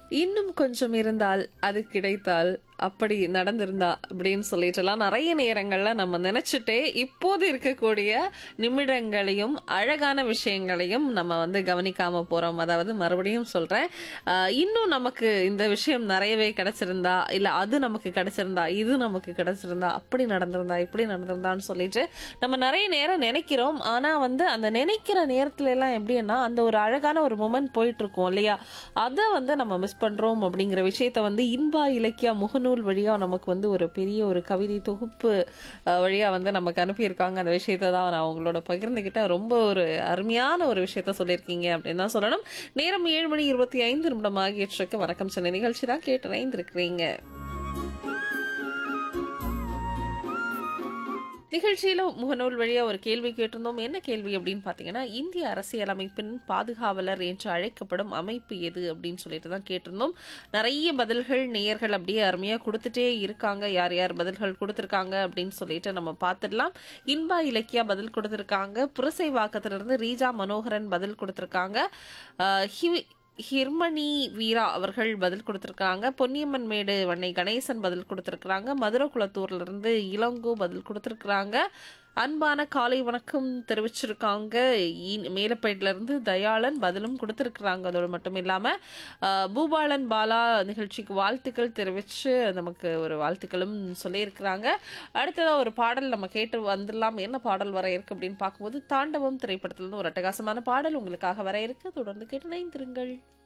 இன்னும் கொஞ்சம் இருந்தால் அது கிடைத்தால் அப்படி நடந்திருந்தா அப்படின்னு சொல்லிட்டுலாம் நிறைய நேரங்கள்ல நம்ம நினைச்சிட்டே இப்போது இருக்கக்கூடிய நிமிடங்களையும் அழகான விஷயங்களையும் நம்ம வந்து கவனிக்காம போறோம் அதாவது மறுபடியும் சொல்றேன் ஆஹ் இன்னும் நமக்கு இந்த விஷயம் நிறையவே கிடைச்சிருந்தா இல்ல அது நமக்கு கிடைச்சிருந்தா இது நமக்கு கிடைச்சிருந்தா அப்படி நடந்திருந்தா இப்படி நடந்திருந்தான்னு சொல்லிட்டு நம்ம நிறைய நேரம் நினைக்கிறோம் ஆனா வந்து அந்த நினைக்கிற நேரத்துல எல்லாம் எப்படின்னா அந்த ஒரு அழகான ஒரு மொமெண்ட் போயிட்டு இருக்கும் இல்லையா அதை வந்து நம்ம மிஸ் பண்றோம் அப்படிங்கிற விஷயத்த வந்து இன்பா இலக்கியா முகநூல் வழியா நமக்கு வந்து ஒரு பெரிய ஒரு கவிதை தொகுப்பு அஹ், வழியா வந்து நமக்கு அனுப்பியிருக்காங்க அந்த விஷயத்தை தான் நான் உங்களோட பகிர்ந்துகிட்டேன் ரொம்ப ஒரு அருமையான ஒரு விஷயத்த சொல்லியிருக்கீங்க அப்படின்னு தான் சொல்லணும் நேரம் ஏழு மணி இருபத்தி ஐந்து நிமிடம் ஆகியற்றுக்கு வணக்கம் சென்னை நிகழ்ச்சி தான் கேட்டு இணைந்திருக்கிறீங்க நிகழ்ச்சியில முகநூல் வழியா ஒரு கேள்வி கேட்டிருந்தோம் என்ன கேள்வி அப்படின்னு பாத்தீங்கன்னா இந்திய அரசியலமைப்பின் பாதுகாவலர் என்று அழைக்கப்படும் அமைப்பு எது அப்படின்னு சொல்லிட்டு தான் கேட்டிருந்தோம் நிறைய பதில்கள் நேயர்கள் அப்படியே அருமையா கொடுத்துட்டே இருக்காங்க யார் யார் பதில்கள் கொடுத்திருக்காங்க அப்படின்னு சொல்லிட்டு நம்ம பார்த்துடலாம் இன்பா இலக்கியா பதில் கொடுத்திருக்காங்க புரசை வாக்கத்திலிருந்து ரீஜா மனோகரன் பதில் கொடுத்திருக்காங்க ஆஹ் ஹி- ஹிர்மணி வீரா அவர்கள் பதில் கொடுத்திருக்காங்க பொன்னியம்மன் மேடு வண்ணை கணேசன் பதில் கொடுத்திருக்காங்க மதுரகுளத்தூர்ல இருந்து இளங்கோ பதில் கொடுத்திருக்காங்க அன்பான காலை வணக்கம் தெரிவிச்சிருக்காங்க ஈ- மேலப்பேட்ல இருந்து தயாளன் பதிலும் கொடுத்திருக்கிறாங்க அதோடு மட்டும் இல்லாம ஆஹ், பூபாலன் பாலா நிகழ்ச்சிக்கு வாழ்த்துக்கள் தெரிவிச்சு நமக்கு ஒரு வாழ்த்துக்களும் சொல்லியிருக்கிறாங்க அடுத்ததா ஒரு பாடல் நம்ம கேட்டு வந்துடலாம் என்ன பாடல் வர இருக்கு அப்படின்னு பார்க்கும்போது தாண்டவம் திரைப்படத்துல இருந்து ஒரு அட்டகாசமான பாடல் உங்களுக்காக வர இருக்கு தொடர்ந்து கேட்டு நைந்திருங்கள்